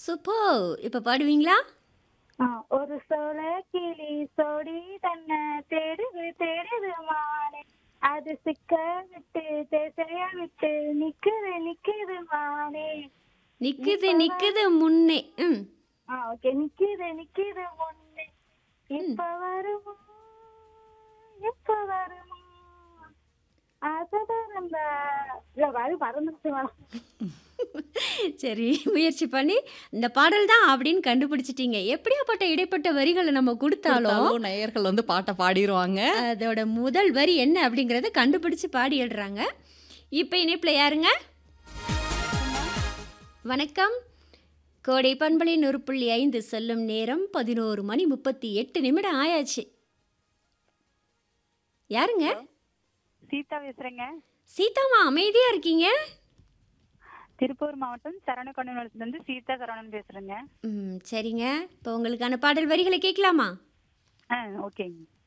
super இப்போ பாடுவீங்களா ஆ, ஒரு சோழ கிளி சோடி தன்னை தேடுது தேடுது மானே அது சிக்க விட்டு தேசைய விட்டு நிக்குது நிக்குது மானே நிக்குது நிக்குது முன்னே ம் ஆ ஓகே நிக்குது நிக்குது முன்னே இப்ப வருமா எப்ப வருமா அதுதான் நம்ம இல்ல வரு மறந்துச்சு மேடம் சரி முயற்சி பண்ணி இந்த பாடல் தான் அப்படின்னு கண்டுபிடிச்சிட்டீங்க எப்படியாப்பட்ட இடைப்பட்ட வரிகளை நம்ம கொடுத்தாலும் கொடுத்தாலும் நேயர்கள் வந்து பாட்டை பாடிடுவாங்க அதோட முதல் வரி என்ன அப்படிங்கிறத கண்டுபிடிச்சு பாடிடுறாங்க இப்போ இணைப்பில் யாருங்க வணக்கம் கோடை பண்பலை நூறு புள்ளி ஐந்து செல்லும் நேரம் பதினோரு மணி முப்பத்தி எட்டு நிமிடம் ஆயாச்சு யாருங்க சீதா பேசுறேங்க சீதாமா அமைதியா இருக்கீங்க திருப்பூர் மாவட்டம் சரவணக்கொண்டத்துல இருந்து சீதா சரவணன் பேசுறேங்க ம் சரிங்க இப்போ உங்களுக்கான பாடல் வரிகளை கேட்கலாமா ஆ ஓகேங்க